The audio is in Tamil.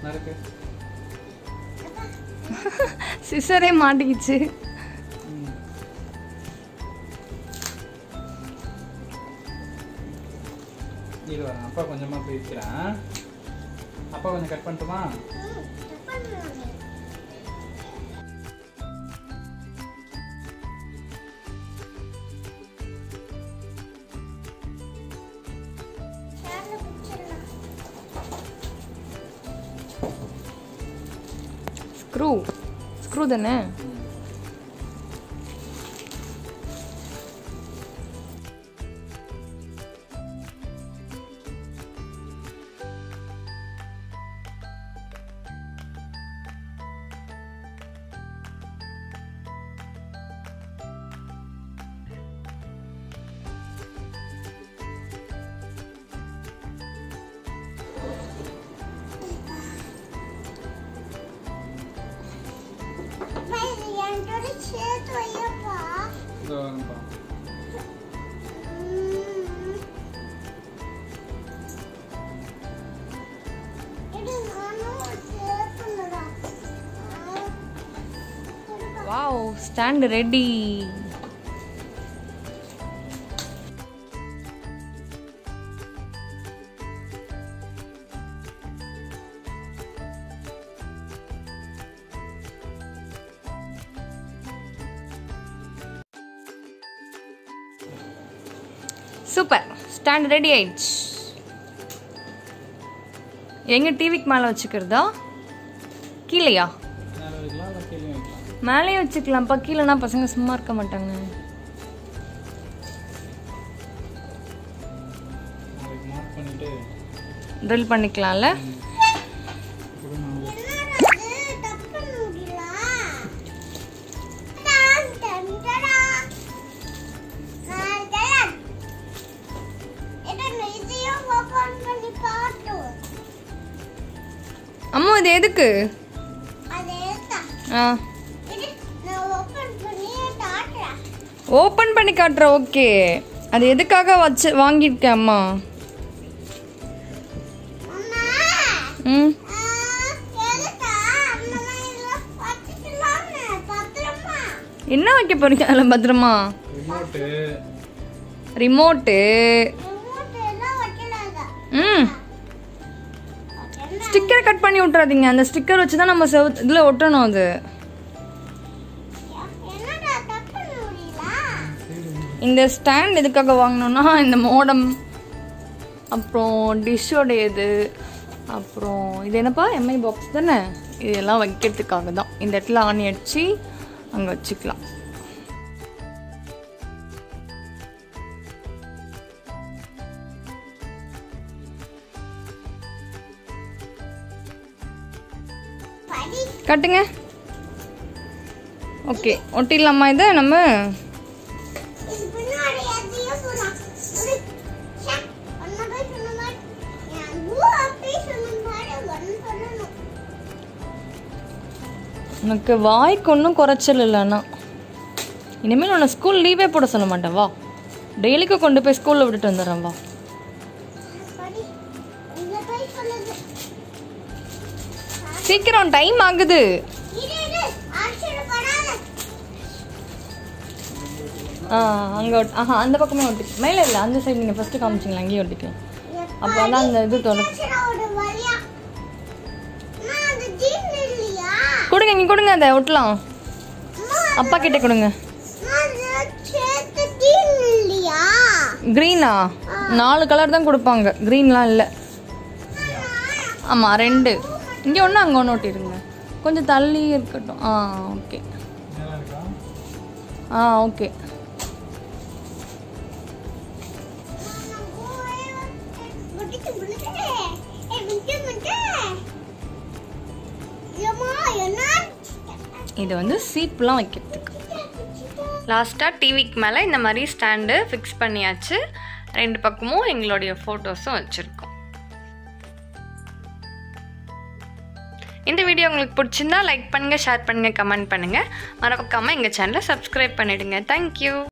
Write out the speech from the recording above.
நறுக்கு சிசரே மாட்டிக்கிச்சு ம். இரு வரேன் அப்பா கொஞ்சமாக பிரிக்கிறேன் அப்பா கொஞ்சம் கட் பண்ணட்டுமா ஸ்க்ரூ ஸ்க்ரூ தானே இதோ வரேன்ப்பா wow stand ready super stand ready ஆயிடுச்சு எங்க டிவிக்கு மேலே வச்சுக்கிறதா கீழேயா மேலே வைக்கலாம் இல்லை கீழே வைக்கலாம் மேலேயே வச்சுக்கலாம்ப்பா கீழேனா பசங்க சும்மா இருக்க மாட்டாங்க நாளைக்கு மார்க் பண்ணிட்டு ட்ரில் பண்ணிக்கலாம்ல கொடுங்க அம்மா இது எதுக்கு ஆ ஓப்பன் பண்ணி காட்டுற ஓகே அது எதுக்காக வச்சு வாங்கியிருக்கேன் அம்மா ம் என்ன வைக்க போறீங்க அதில் பத்திரமா ரிமோட்டு ரிமோட்டு ம் ஸ்டிக்கர் கட் பண்ணி விட்றாதீங்க அந்த ஸ்டிக்கர் வச்சு தான் நம்ம செவ இதில் ஒட்டணும் அது இந்த ஸ்டாண்ட் எதுக்காக வாங்கினோன்னா இந்த மோடம் அப்புறம் டிஷ்ஷோட இது அப்புறம் இது என்னப்பா எம்ஐ பாக்ஸ் தானே இதெல்லாம் வைக்கிறதுக்காக தான் இந்த இடத்துல ஆணி அடிச்சு அங்கே வச்சுக்கலாம் கட்டுங்க ஓகே ஒட்டிடலாமா இதை நம்ம உனக்கு வாய்க்கு ஒன்றும் குறைச்சல் இல்லைண்ணா இனிமேல் உன்னை ஸ்கூல் லீவே போட சொல்ல மாட்டேன் வா டெய்லிக்கும் கொண்டு போய் ஸ்கூலில் விட்டுட்டு வந்துடுறேன் வா சீக்கிரம் டைம் ஆகுது ஆ அங்கே ஆஹா அந்த பக்கமே ஒட்டிக்கலாம் மேலே இல்லை அந்த சைடு நீங்கள் ஃபஸ்ட்டு காமிச்சிங்களா அங்கேயே ஒட்டிக்கலாம் அப்போ வந்து அந்த இது தொலை கொடுங்க இங்கே கொடுங்க அதை ஒட்டலாம் அப்பா கிட்ட கொடுங்க க்ரீனா நாலு கலர் தான் கொடுப்பாங்க க்ரீன்லாம் இல்லை ஆமாம் ரெண்டு இங்கே ஒன்று அங்கே ஒன்று ஒட்டிடுங்க கொஞ்சம் தள்ளி இருக்கட்டும் ஆ ஓகே நல்லா இருக்கா ஆ ஓகே இது வந்து சீப்லாம் வைக்கிறதுக்கு லாஸ்ட்டாக டிவிக்கு மேலே இந்த மாதிரி ஸ்டாண்டு ஃபிக்ஸ் பண்ணியாச்சு ரெண்டு பக்கமும் எங்களுடைய ஃபோட்டோஸும் வச்சுருக்கோம் இந்த வீடியோ உங்களுக்கு பிடிச்சிருந்தா லைக் பண்ணுங்கள் ஷேர் பண்ணுங்கள் கமெண்ட் பண்ணுங்கள் மறக்காமல் எங்கள் சேனலை சப்ஸ்கிரைப் பண்ணிடுங்க தேங்க்யூ